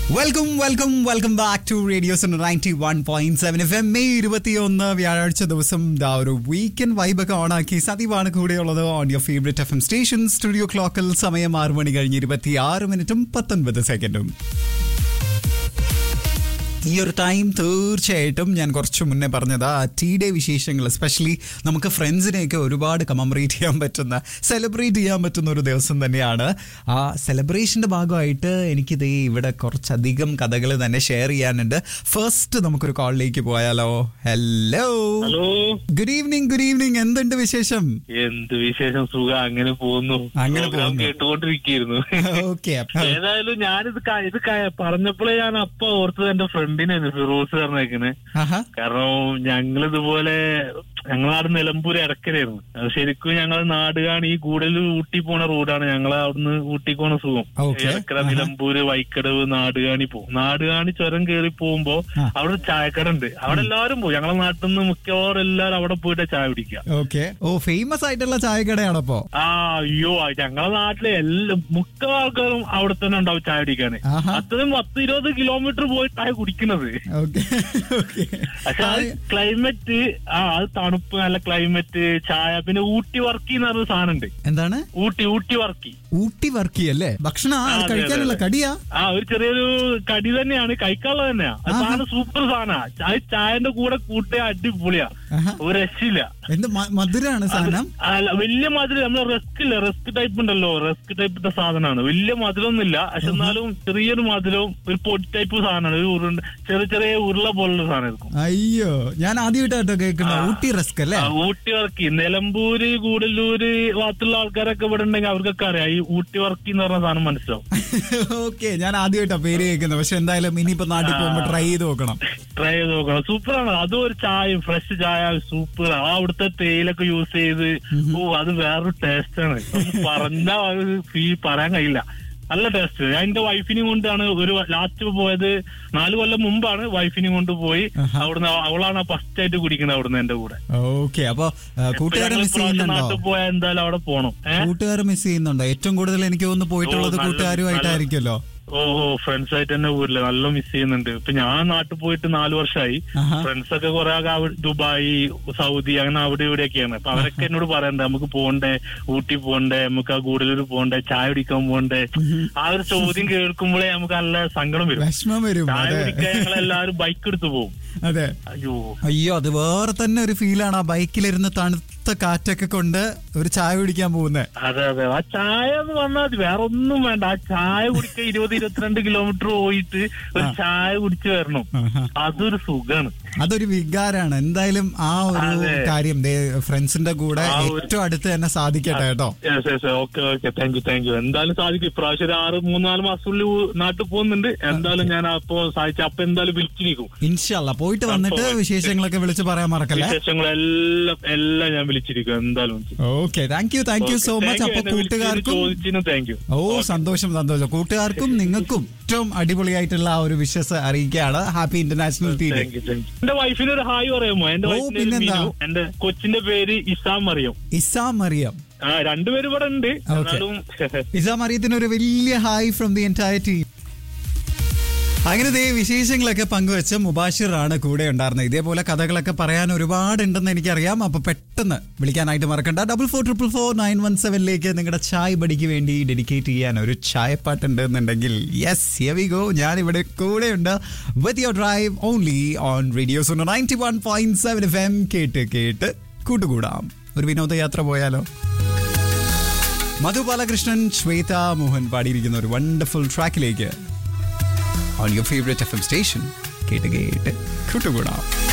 Welcome welcome welcome back to radio ninety one point seven F M May ഇരുപത്തിയൊന്ന് വ്യാഴാഴ്ച ദിവസം ദാ ഒരു വീക്കെൻഡ് വൈബൊക്കെ ഓണാക്കി സതിവാണ് കൂടെയുള്ളത് on your favourite F M station studio ക്ലോക്കിൽ സമയം ആറ് മണി കഴിഞ്ഞ് ഇരുപത്തി ആറ് മിനിറ്റും പത്തൊൻപത് സെക്കൻഡും ഈ ഒരു ടൈം തീർച്ചയായിട്ടും ഞാൻ കുറച്ച് മുന്നേ പറഞ്ഞത് ആ ടീ ഡേ വിശേഷങ്ങൾ എസ്പെഷ്യലി നമുക്ക് ഫ്രണ്ട്സിനെയൊക്കെ ഒരുപാട് കമമറേറ്റ് ചെയ്യാൻ പറ്റുന്ന സെലിബ്രേറ്റ് ചെയ്യാൻ പറ്റുന്ന ഒരു ദിവസം തന്നെയാണ് ആ സെലിബ്രേഷൻ്റെ ഭാഗമായിട്ട് എനിക്കിത് ഇവിടെ കുറച്ചധികം കഥകൾ തന്നെ ഷെയർ ചെയ്യാനുണ്ട് ഫസ്റ്റ് നമുക്കൊരു കോളിലേക്ക് പോയാലോ hello hello good evening good evening എന്തുണ്ട് വിശേഷം എന്ത് വിശേഷം സുഖം അങ്ങനെ പോകുന്നു അങ്ങനെ പ്രോഗ്രാം പോകുന്നു. കേട്ടുകൊണ്ടിരിക്കുന്നു ഓക്കെ ഏതായാലും ഞാനിത് ക- ഇത് ക- പറഞ്ഞപ്പോഴേ ഞാൻ അപ്പ ഓർത്തത് എന്റെ ഫ്രണ്ടിനായിരുന്നു ഫിറോസ് പറഞ്ഞേക്കണ് ആഹാ കാരണം ഞങ്ങൾ ഇതുപോലെ ഞങ്ങളാട് നിലമ്പൂർ ഇടക്കരായിരുന്നു അത് ശരിക്കും ഞങ്ങൾ നാട് കാണി ഈ കൂടുതൽ ഊട്ടി പോണ റോഡാണ് ഞങ്ങൾ അവിടുന്ന് ഊട്ടി പോണ സുഖം Okay. ഇടക്കര നിലമ്പൂര് വൈക്കടവ് നാടുകാണി പോകും നാടുകാണി ചുരം കയറി പോകുമ്പോ ആ. അവിടെ ഒരു ചായക്കട ഉണ്ട് അവിടെ എല്ലാവരും പോകും ഞങ്ങളെ നാട്ടിൽ നിന്ന് മിക്കവാറും എല്ലാവരും അവിടെ പോയിട്ട് ചായ കുടിക്കുക ഓക്കെ ഓ ഫേമസ് ആയിട്ടുള്ള ചായക്കടയാണപ്പോ ആ അയ്യോ ആ ഞങ്ങളെ നാട്ടിലെ എല്ലാ മുക്ക ആൾക്കാരും അവിടെ തന്നെ ഉണ്ടാവും ചായ കുടിക്കാന് ആഹാ. അത്രയും പത്ത് ഇരുപത് കിലോമീറ്റർ പോയി ചായ കുടിക്കുന്നത് ഓക്കെ ഓക്കെ പക്ഷെ അത് ക്ലൈമറ്റ് ആ അത് തണുപ്പ് നല്ല ക്ലൈമറ്റ് ചായ പിന്നെ ഊട്ടി വർക്കി എന്ന് പറഞ്ഞ സാധനം ഉണ്ട് എന്താണ് ഊട്ടി ഊട്ടി വർക്കി ഊട്ടി വർക്ക് ചെയ്യല്ലേ ഭക്ഷണം ആ, അതെ, കഴിക്കാനുള്ള അതെ. കടിയാ ആ ഒരു ചെറിയൊരു കടി തന്നെയാണ് കഴിക്കാനുള്ളത് തന്നെയാ അത് ആഹാ. സാധനം സൂപ്പർ സാധനാ അത് ചായന്റെ കൂടെ കൂട്ടിയ അടിപൊളിയാ ആഹാ. ഒരു രക്ഷയില്ല എന്ത് മ- മധുരാണ് സാധനം അല്ല വലിയ മധുരം നമ്മളെ റസ്ക് ഇല്ല റസ്ക് ടൈപ്പ് ഉണ്ടല്ലോ റസ്ക് ടൈപ്പിന്റെ സാധനമാണ് വലിയ മധുരമൊന്നുമില്ല പക്ഷെ എന്നാലും ചെറിയൊരു മധുരവും ഒരു പൊടി ടൈപ്പ് സാധനമാണ് ഒരു ഉരുണ്ട ചെറിയ ചെറിയ ഉരുള പോലുള്ള സാധനം ആയിരിക്കും അയ്യോ ഞാൻ ആദ്യമായിട്ടാട്ടോ കേൾക്കുന്നത് ഊട്ടി റസ്ക് അല്ലേ ആ, ഊട്ടി വർക്കി നിലമ്പൂര് കൂടല്ലൂര് ഭാഗത്തുള്ള ആൾക്കാരൊക്കെ ഇവിടെ ഉണ്ടെങ്കിൽ അവർക്കൊക്കെ അറിയാം ഈ ഊട്ടി വർക്കി എന്ന് പറഞ്ഞ സാധനം മനസ്സിലാവും ഓക്കെ ഞാൻ ആദ്യമായിട്ടാ പേര് കേൾക്കുന്നത് പക്ഷെ എന്തായാലും ഇനിയിപ്പോ നാട്ടിൽ പോകുമ്പോ ട്രൈ ചെയ്ത് നോക്കണം ട്രൈ ചെയ്ത് നോക്കണം സൂപ്പറാണ് അതും ഒരു ചായ ഫ്രഷ് ചായ സൂപ്പർ ആ അവിടുത്തെ തേയിലൊക്കെ യൂസ് ചെയ്ത് ഓ അത് വേറൊരു ടേസ്റ്റ് ആണ് പറഞ്ഞാ ഫീ പറയാൻ കഴിയില്ല നല്ല ടേസ്റ്റ് ഞാൻ എന്റെ വൈഫിനെയും കൊണ്ടാണ് ഒരു ലാസ്റ്റ് പോയത് നാല് കൊല്ലം മുമ്പാണ് വൈഫിനെയും കൊണ്ട് പോയി ആഹാ. അവിടുന്ന് അവളാണ് ഫസ്റ്റ് ആയിട്ട് കുടിക്കുന്നത് അവിടുന്ന് എന്റെ കൂടെ ഓക്കെ അപ്പൊ ആ, കൂട്ടുകാരെ ഞങ്ങൾ മിസ് ഇപ്രാവശ്യം ചെയ്യുന്നുണ്ടോ നാട്ടിൽ പോയാൽ എന്തായാലും അവിടെ പോണം ഏഹ് കൂട്ടുകാരെ മിസ് ചെയ്യുന്നുണ്ടോ ഏറ്റവും കൂടുതൽ എനിക്ക് തോന്നുന്നു പോയിട്ടുള്ളത് ഓ, നല്ല- കൂട്ടുകാരുമായിട്ടായിരിക്കുമല്ലോ ഓ ഓ ഫ്രണ്ട്സ് ആയിട്ട് തന്നെ ഊരില്ല നല്ല മിസ് ചെയ്യുന്നുണ്ട് ഇപ്പൊ ഞാൻ നാട്ടിൽ പോയിട്ട് നാല് വർഷമായി ആഹാ. ഫ്രണ്ട്സ് ഒക്കെ കുറെ ഒക്കെ അവിടെ ദുബായ് സൗദി അങ്ങനെ അവിടെ ഇവിടെയൊക്കെയാണ് അപ്പൊ അവരൊക്കെ എന്നോട് പറയണ്ടേ നമുക്ക് പോണ്ടേ ഊട്ടി പോണ്ടേ നമുക്ക് ആ ഗൂഡലൂർ പോണ്ടേ ചായ കുടിക്കാൻ പോണ്ടേ ആ ഒരു ചോദ്യം കേൾക്കുമ്പോഴേ നമുക്ക് നല്ല സങ്കടം വരും വിഷമം വരും ചായ അതെ കുടിക്കാൻ ഞങ്ങൾ എല്ലാവരും ബൈക്ക് എടുത്ത് പോകും അതെ അയ്യോ അയ്യോ അത് വേറെ തന്നെ ഒരു ഫീലാണ് ആ ബൈക്കിലിരുന്ന് തണുത്ത കാറ്റൊക്കെ കൊണ്ട് ഒരു ചായ കുടിക്കാൻ പോകുന്നത് അതെ അതെ ആ ചായ എന്ന് പറഞ്ഞാൽ മതി വേറെ ഒന്നും വേണ്ട ആ ചായ കുടിക്കാൻ ഇരുപത് ഇരുപത്തിരണ്ട് കിലോമീറ്റർ പോയിട്ട് ഒരു ചായ കുടിച്ചു വരണം അതൊരു സുഖാണ് അതൊരു വികാരാണ് എന്തായാലും ആ ഒരു അതെ. കാര്യം ദേ ഫ്രണ്ട്സിന്റെ കൂടെ ആ ഒരു- ഏറ്റവും അടുത്ത് തന്നെ സാധിക്കട്ടെ കേട്ടോ okay okay thank you thank you എന്തായാലും സാധിക്കും ഇപ്രാവശ്യം ഒരു ആറ് മൂന്നാല് മാസത്തിനുള്ളിൽ ഊ- നാട്ടിൽ പോകുന്നുണ്ട് എന്തായാലും ഞാൻ അപ്പോ സാധിച്ച അപ്പൊ എന്തായാലും വിളിച്ചിരിക്കും ഇൻഷല്ല പോയിട്ട് വന്നിട്ട് അപ്പൊ- വിശേഷങ്ങളൊക്കെ വിളിച്ച് പറയാൻ മറക്കല്ലേ വിശേഷങ്ങളെല്ലാം എല്ലാം ഞാൻ വിളിച്ചിരിക്കും എന്തായാലും വിളിച്ചിരിക്കും. Okay thank you thank you so Okay, much thank you. അപ്പൊ എന്നെ വിളിച്ചതിന് കൂട്ടുകാർക്കും ചോദിച്ചതിന് താങ്ക് യു ഓ സന്തോഷം സന്തോഷം കൂട്ടുകാർക്കും നിങ്ങൾക്കും ഏറ്റവും അടിപൊളിയായിട്ടുള്ള ആ ഒരു വിശ്വസ് അറിയിക്കുകയാണ് happy international tea day thank you thank you എന്റെ വൈഫിന് ഒരു ഹായ് പറയാമോ എന്റെ ഓ, വൈഫിന്റെ പേര് പിന്നെന്താ? മീനു. എന്റെ കൊച്ചിന്റെ പേര് ഇസാം അറിയാം ഇസാം മറിയം ആ രണ്ടുപേരും ഇവിടെ ഉണ്ട് എന്നാലും ഇസാം മറിയത്തിന് ഒരു വലിയ hi from the entire team അങ്ങനെ ദേ വിശേഷങ്ങളൊക്കെ പങ്കുവെച്ച് മുബാഷിറാണ് കൂടെ ഉണ്ടായിരുന്നത് ഇതേപോലെ കഥകളൊക്കെ പറയാൻ ഒരുപാടുണ്ടെന്ന് എനിക്കറിയാം അപ്പൊ പെട്ടെന്ന് വിളിക്കാനായിട്ട് മറക്കണ്ട double four triple four nine one സെവനിലേക്ക് നിങ്ങളുടെ ചായ് ബടിക്ക് വേണ്ടി ഡെഡിക്കേറ്റ് ചെയ്യാൻ ഒരു ചായപ്പാട്ട് ഉണ്ടെന്നുണ്ടെങ്കിൽ യെസ് യവി ഗോ ഞാൻ ഇവിടെ കൂടെയുണ്ട് with your drive only on radio zone ninety one point seven F M കേട്ട് കേട്ട് കൂട്ടുകൂടാം ഒരു വിനോദയാത്ര പോയാലോ മധു ബാലകൃഷ്ണൻ ശ്വേത മോഹൻ പാടിയിരിക്കുന്ന ഒരു വണ്ടർഫുൾ ട്രാക്കിലേക്ക് on your favourite F M station കേട്ട് കേട്ട് കൂട്ടുകൂടാം